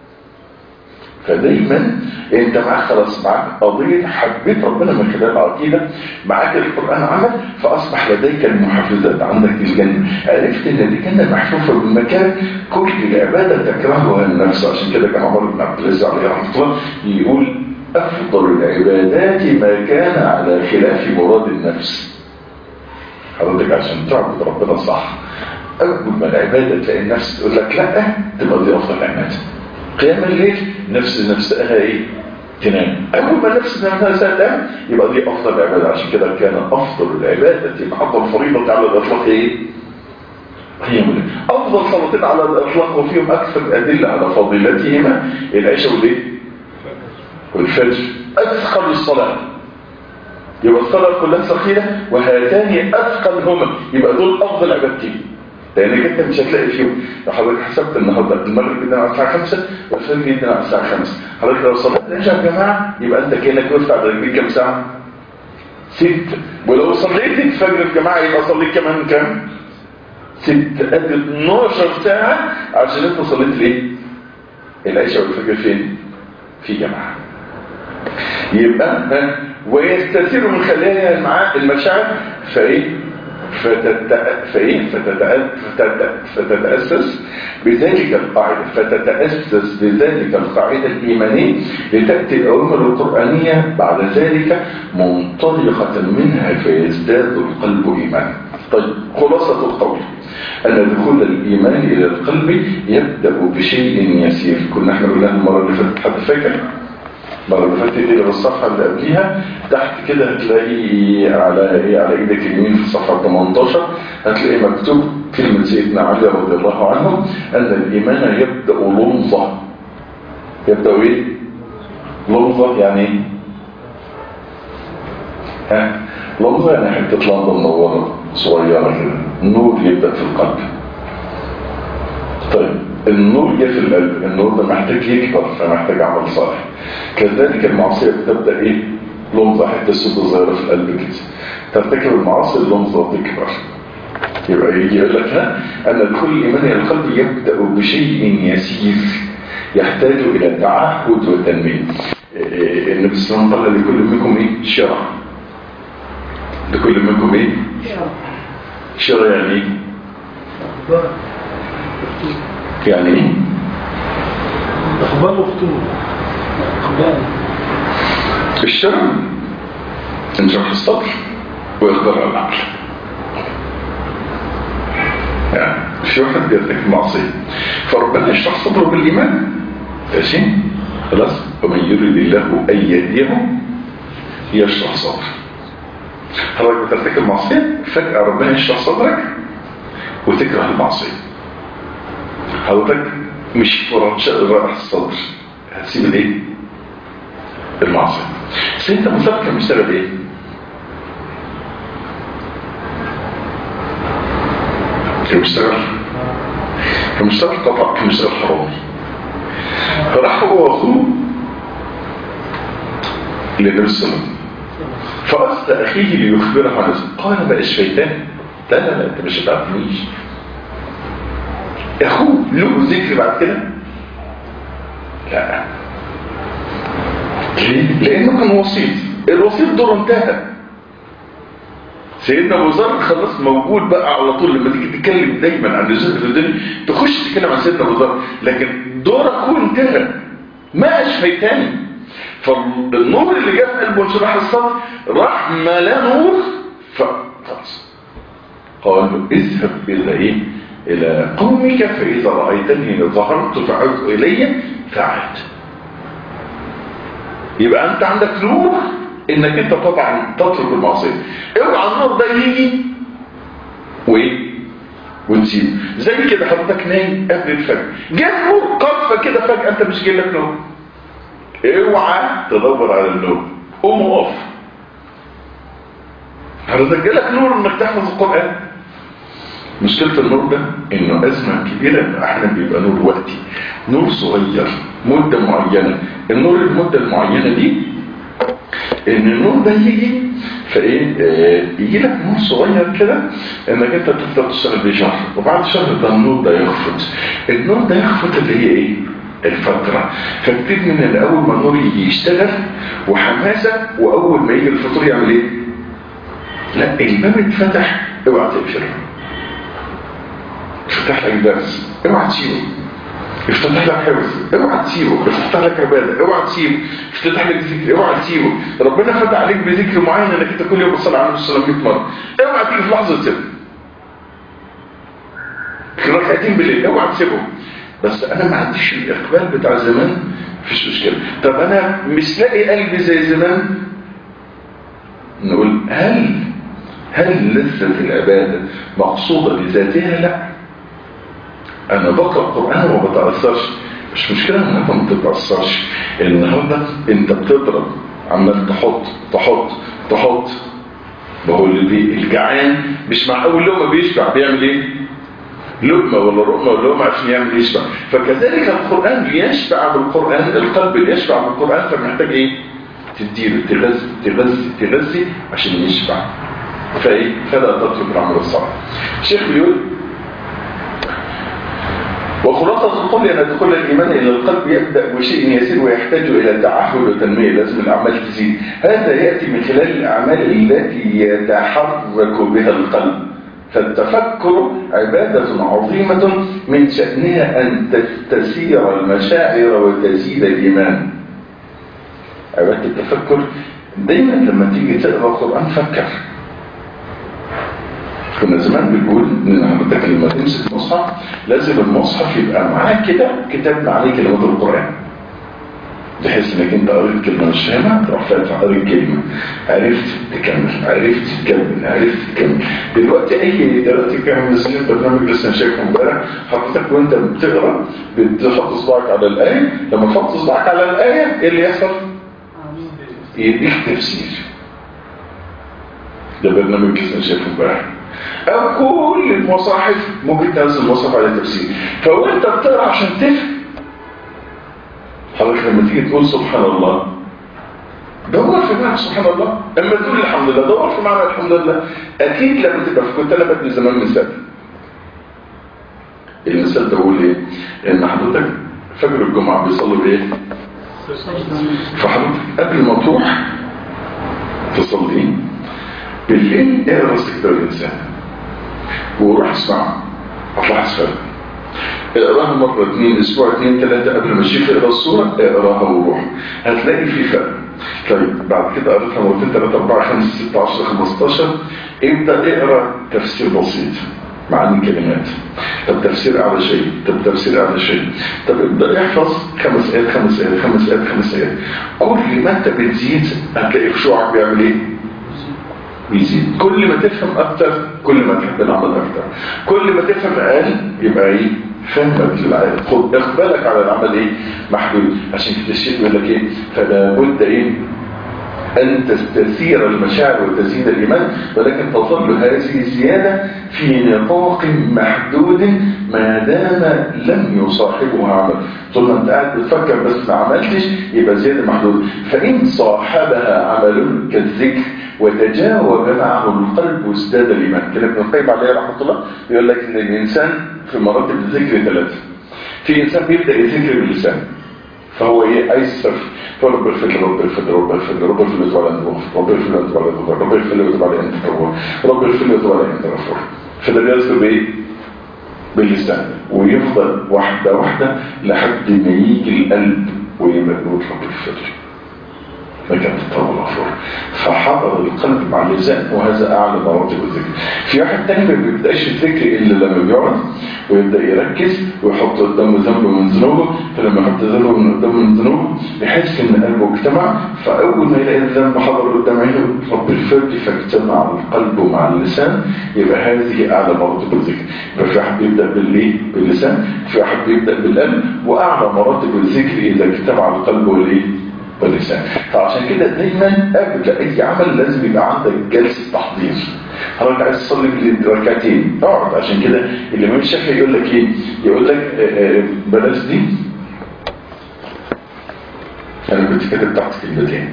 فدايما انت معاك خلاص معاك قضية حبيت ربنا من خلال العقيدة معاك القرآن عمل فأصبح لديك المحفزات عندك الجنة عرفت ان الجنة محفوفة بالمكان كل العبادة تكرهها النفس عشان كده كان عمر بن عبد العزيز عليه رحمه الله يقول أفضل العبادات ما كان على خلاف مراد النفس حضرتك عشان تعبد ربنا صح أول ما العبادة تلاقي النفس تقول لك لا تبقى دي أفضل العبادة قيام الليل نفس نفسها ايه تنام اول ما نفس نفسها تنام يبقى دي افضل عباده عشان كده كان افضل العباده بعد الفريضه على الاطلاق ايه قيام الليل افضل صلاتين على الاطلاق وفيهم اكثر ادله على فضيلتهما العشاء والايه والفجر اثقل الصلاه يبقى الصلاه كلها ثقيله وهاتان اثقلهما يبقى دول افضل عبادتين لانك انت مش هتلاقي فيهم لو حضرتك حسبت النهارده المغرب جدا على الساعه 5 والفجر جدا على الساعه 5 حضرتك لو صليت العشاء يا جماعه يبقى انت كانك وقفت على رجليك كام ساعه؟ ست ولو صليت الفجر يا جماعه يبقى صليت كمان كام؟ ست قد 12 ساعه عشان انت صليت ليه؟ العشاء والفجر فين؟ في جماعه يبقى ها ويستثير من خلالها المعا- المشاعر فايه فتت... فايه فتت... فتت... فتتأسس بذلك القاعدة فتتأسس بذلك القاعدة الإيمانية لتأتي الأوامر القرآنية بعد ذلك منطلقة منها فيزداد القلب إيمانا طيب خلاصة القول أن دخول الإيمان إلى القلب يبدأ بشيء يسير كنا احنا قلنا المرة اللي فاتت حد فاكر المره اللي فاتت دي بالصفحه اللي قبليها تحت كده هتلاقي على ايه على ايدك اليمين في الصفحه 18 هتلاقي مكتوب كلمه سيدنا علي رضي الله عنه ان الايمان يبدا لمظه يبدا ايه لمظه يعني ايه ها لمظه يعني حته لمبه منوره صغيره كده النور يبدا في القلب طيب النور جه في القلب النور ده محتاج يكبر فمحتاج عمل صالح كذلك المعصية بتبدأ ايه لمضة حتة سودة صغيرة في القلب كده ترتكب المعاصي اللمضة تكبر يبقى يجي يقول لك ها أن دخول الإيمان إلى القلب يبدأ بشيء يسير يحتاج إلى تعهد وتنمية إيه، النبي صلى الله عليه وسلم قال لكل منكم ايه شرع لكل منكم ايه شرع يعني ايه يعني ايه اخبار وفتور اخبار الشرع انشرح الصدر وإخبار عن العقل يعني في واحد بيرتكب معصية فربنا يشرح صدره بالإيمان ماشي خلاص ومن يريد الله أن يهديه يشرح صدره حضرتك بترتكب معصية فجأة ربنا يشرح صدرك وتكره المعصية حضرتك مش فرنشاء راح الصدر هتسيب الايه المعصية بس انت مثبت كان بيشتغل ايه كان بيشتغل كان بيشتغل قطع كان بيشتغل حرامي فراح هو واخوه للنبي صلى الله عليه وسلم فأرسل أخيه ليخبره عن اسمه قال ما اشفيتان لا لا لا انت مش هتعرفنيش اخوه له ذكر بعد كده لا ليه؟ لانه كان وسيط الوسيط دوره انتهى سيدنا ابو ذر خلاص موجود بقى على طول لما تيجي تتكلم دايما عن الزهد في الدنيا تخش تتكلم عن سيدنا ابو ذر لكن دور اخوه انتهى ما اشفيتاني فالنور اللي جاء في قلبه انشراح الصدر راح ملا نور فخلاص قال له اذهب الى ايه الى قومك فاذا رايتني ظهرت فعدت الي فعد يبقى انت عندك نور انك انت طبعا تترك المعصيه اوعى النور ده يجي وايه وتسيبه زي كده حضرتك نايم قبل الفجر جه نور قذفه كده فجاه انت مش جاي لك نور اوعى تدور على النور قوم وقف حضرتك جالك نور انك تحفظ القران مشكلة النور ده انه ازمة كبيرة انه احيانا بيبقى نور وقتي نور صغير مدة معينة النور المدة المعينة دي ان النور ده يجي فايه آه يجي لك نور صغير كده انك انت تفضل تشتغل بيه شهر وبعد شهر ده النور ده يخفت النور ده يخفت اللي هي ايه الفترة فبتبتدي من اول ما النور يجي يشتغل وحماسة واول ما يجي الفطور يعمل ايه لا الباب اتفتح اوعى تقفله افتح لك درس اوعى تسيبه افتتح لك حفظ اوعى تسيبه افتتح لك عباده اوعى تسيبه افتتح لك ذكر اوعى تسيبه ربنا فتح عليك بذكر معين انك انت كل يوم بتصلي على النبي صلى الله عليه وسلم 100 مره اوعى تيجي في لحظه تسيبه ركعتين بالليل اوعى تسيبهم بس انا ما عنديش الاقبال بتاع زمان مفيش مشكله طب انا مش لاقي قلبي زي زمان نقول هل هل لذة العبادة مقصودة بذاتها لا انا بقرأ قرآن وما بتأثرش مش مشكلة انك ما بتتأثرش النهاردة انت بتضرب عمال تحط تحط تحط ما هو اللي بي الجعان مش مع اول لقمة بيشبع بيعمل ايه لقمة ولا رقمة ولا لقمة عشان يعمل يشبع فكذلك القرآن بيشبع بالقرآن القلب بيشبع بالقرآن فمحتاج ايه تديله تغذي تغذي تغذي عشان يشبع فايه فلا تترك العمل الصالح الشيخ بيقول وخلاصة القول أن دخول الإيمان إلى القلب يبدأ بشيء يسير ويحتاج إلى تعهد وتنمية لازم الأعمال تزيد هذا يأتي من خلال الأعمال التي يتحرك بها القلب فالتفكر عبادة عظيمة من شأنها أن تستسير المشاعر وتزيد الإيمان عبادة التفكر دايما لما تيجي تقرأ القرآن فكر كنا زمان بنقول ان حضرتك لما تمسك مصحف لازم المصحف يبقى معاه كده كتاب عليه كلمات القران بحيث انك انت قريت كلمه مش فاهمها تروح فاتح قريت كلمه عرفت تكمل عرفت تكمل عرفت تكمل دلوقتي اي دلوقتي كان منزلين برنامج لسه شايفه امبارح حضرتك وانت بتقرا بتحط صباعك على الايه لما تحط صباعك على الايه ايه اللي يحصل؟ يديك تفسير ده برنامج لسه شايفه امبارح او كل المصاحف ممكن تنزل مصحف على تفسير فوانت بتقرا عشان تفهم حضرتك لما تيجي تقول سبحان الله دور في معنى سبحان الله اما تقول الحمد لله دور في معنى الحمد لله اكيد لما تبقى في كنت انا بدي زمان مثال المثال ده بقول ايه ان حضرتك فجر الجمعه بيصلي بايه فحضرتك قبل ما تروح تصلي بالليل اقرا استكتاب الانسان وروح اسمعه هتلاحظ فرق اقراها مرة اتنين اسبوع اتنين تلاتة قبل ما الشيخ يقرا الصورة اقراها وروح هتلاقي في فرق طيب بعد كده قريتها مرتين تلاتة اربعة خمسة ستة عشرة خمستاشر ابدأ اقرا تفسير بسيط معاني كلمات طب تفسير على شيء طب تفسير على شيء طب ابدأ احفظ خمس ايات خمس ايات خمس ايات خمس ايات كل ما انت بتزيد هتلاقي خشوعك بيعمل ايه بيزيد كل ما تفهم اكتر كل ما تحب العمل اكتر كل ما تفهم اقل يبقى ايه فهمك للعمل خد اقبالك على العمل ايه محدود عشان كده الشيخ بيقول لك ايه فلا بد ايه أن تستثير المشاعر وتزيد الإيمان ولكن تظل هذه الزيادة في نطاق محدود ما دام لم يصاحبها عمل طول ما أنت قاعد بتفكر بس ما عملتش يبقى زيادة محدود فإن صاحبها عمل كالذكر وتجاوب معه القلب ازداد الإيمان كلام ابن القيم عليه رحمة الله يقول لك إن الإنسان في مراتب الذكر ثلاثة في إنسان بيبدأ يذكر باللسان فهو ايه عايز يصرف رب اغفر لي رب اغفر لي رب اغفر لي رب اغفر لي وتب على انت غفور رب اغفر لي وتب على انت غفور رب اغفر لي وتب على انت تواب رب اغفر لي وتب على انت غفور فده بيذكر بايه باللسان ويفضل واحدة واحدة لحد ما يجي القلب ويبقى يقول رب اغفر لي لكن التوبة مغفورة فحضر القلب مع اللسان وهذا أعلى مراتب الذكر في واحد تاني ما بيبدأش الذكر إلا لما بيقعد ويبدأ يركز ويحط قدامه ذنب من ذنوبه فلما يحط ذنب من قدامه من ذنوبه يحس إن قلبه اجتمع فأول ما يلاقي الذنب حضر قدام عينه رب الفرد فاجتمع القلب مع اللسان يبقى هذه أعلى مراتب الذكر يبقى في واحد بيبدأ بالإيه باللسان في واحد بيبدأ بالقلب وأعلى مراتب الذكر إذا اجتمع القلب والإيه واللسان فعشان كده دايما قبل اي عمل لازم يبقى عندك جلسه تحضير حضرتك عايز تصلي ركعتين اقعد عشان كده الامام الشافعي يقول لك ايه يقول لك آه، آه، بلاش دي انا كنت كاتب تحت كلمتين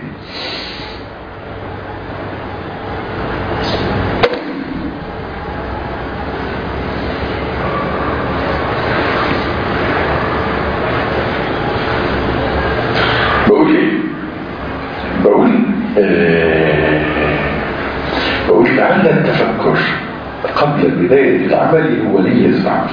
بقول ايه بقول آه بقول لعل التفكر قبل بداية العمل هو نية العمل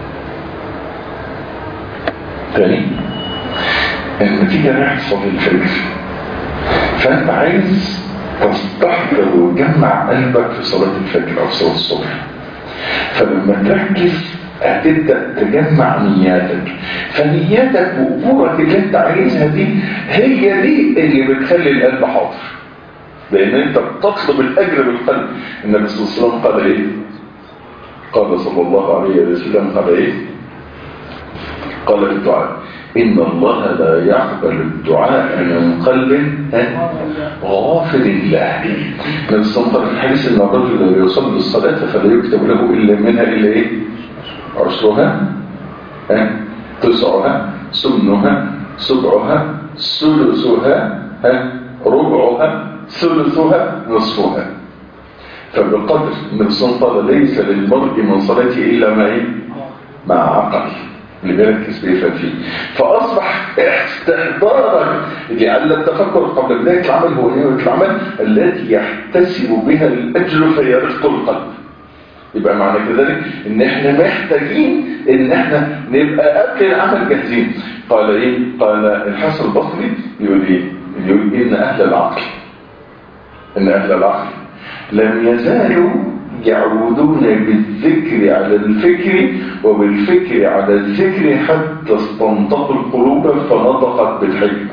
تاني لما تيجي رايح تصلي الفجر فانت عايز تستحضر وتجمع قلبك في صلاة الفجر او صلاة الصبح فلما تركز هتبدأ تجمع نياتك فنياتك وأمورك اللي انت عايزها دي هي دي اللي بتخلي القلب حاضر لأن انت بتطلب الأجر بالقلب النبي صلى الله عليه وسلم قال ايه قال صلى الله عليه وسلم قال ايه قال في الدعاء إن الله لا يقبل الدعاء من قلب غافل الله من الصنطر في الحديث إن الرجل لا يصلي الصلاة فلا يكتب له إلا منها إلا إيه عشرها ها تسعها سمنها سبعها ثلثها ها ربعها ثلثها نصفها فبالقدر من الصنطة ليس للمرء من صلاته إلا ما إيه مع عقل اللي بيركز بيفهم فيه فأصبح استحضارك لعل التفكر قبل بداية العمل هو نية العمل التي يحتسب بها الأجر فيرفق القلب يبقى معنى كذلك ان احنا محتاجين ان احنا نبقى قبل العمل جاهزين قال ايه قال الحسن البصري يقول ايه يقول ان اهل العقل ان اهل العقل لم يزالوا يعودون بالذكر على الفكر وبالفكر على الذكر حتى استنطقوا القلوب فنطقت بالحكمة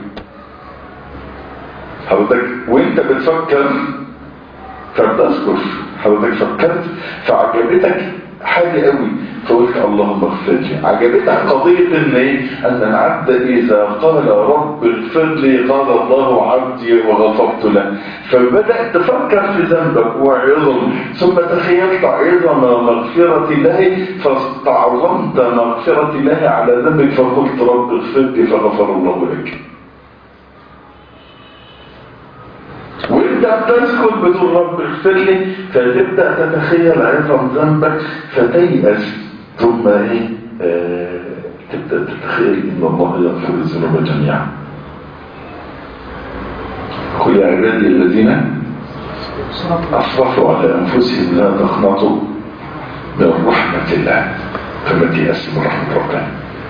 حضرتك وانت بتفكر فبتذكر حضرتك فكرت فعجبتك حاجة قوي فقلت اللهم اغفر لي عجبتك قضية ان ايه ان العبد اذا قال رب اغفر لي قال الله عبدي وغفرت له فبدأت تفكر في ذنبك وعظم ثم تخيلت عظم مغفرة الله فاستعظمت مغفرة الله على ذنبك فقلت رب اغفر لي فغفر الله لك وانت بتذكر بتقول رب اغفر لي فتبدا تتخيل عظم ذنبك فتيأس ثم ايه آه تبدا تتخيل ان الله يغفر الذنوب جميعا قل يا عبادي الذين اسرفوا على انفسهم لا تقنطوا من رحمه الله فما تيأس من رحمه ربنا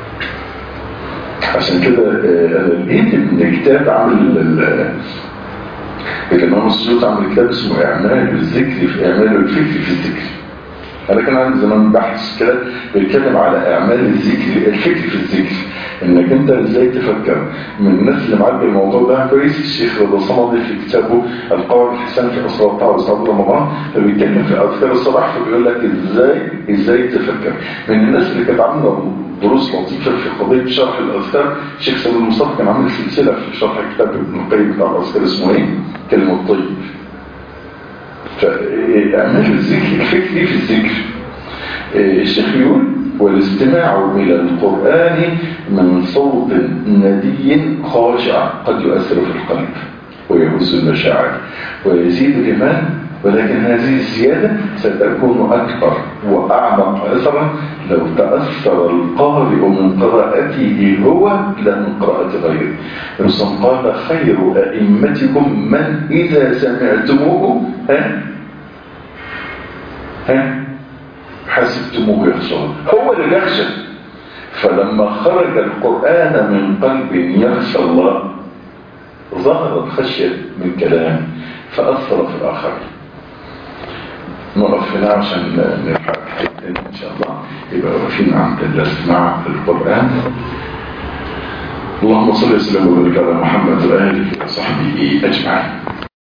عشان كده آه لقيت ان كتاب عامل الإمام السيوط عمل كتاب اسمه إعمال الذكر في إعمال الفكر في الذكر أنا كان عندي زمان بحث كده بيتكلم على إعمال الذكر الفكر في الذكر إنك أنت إزاي تفكر من الناس اللي معاك بالموضوع ده كويس الشيخ رضا صمدي في كتابه القواعد الحسان في أسرار الطاعة وصلاة رمضان فبيتكلم في أذكار الصباح فبيقول لك إزاي إزاي تفكر من الناس اللي كانت عاملة دروس لطيفة في قضية شرح الأذكار الشيخ سامي المصطفى كان عامل سلسلة في شرح كتاب ابن القيم بتاع الأذكار اسمه إيه؟ كلمة الطيب فأعمال الذكر الفكري في الذكر الشيخ يقول والاستماع إلى القرآن من صوت ندي خاشع قد يؤثر في القلب ويهز المشاعر ويزيد الإيمان ولكن هذه الزيادة ستكون أكبر وأعمق أثرا لو تأثر القارئ من قراءته هو لا من قراءة غيره رسول قال خير أئمتكم من إذا سمعتموه ها ها حسبتموه يخشى هو اللي يخشى فلما خرج القرآن من قلب يخشى الله ظهرت خشية من كلام فأثر في الآخرين نقف هنا عشان نلحق حياتنا إن شاء الله يبقى واقفين عند الاستماع القرآن اللهم صل وسلم وبارك على محمد وآله وصحبه أجمعين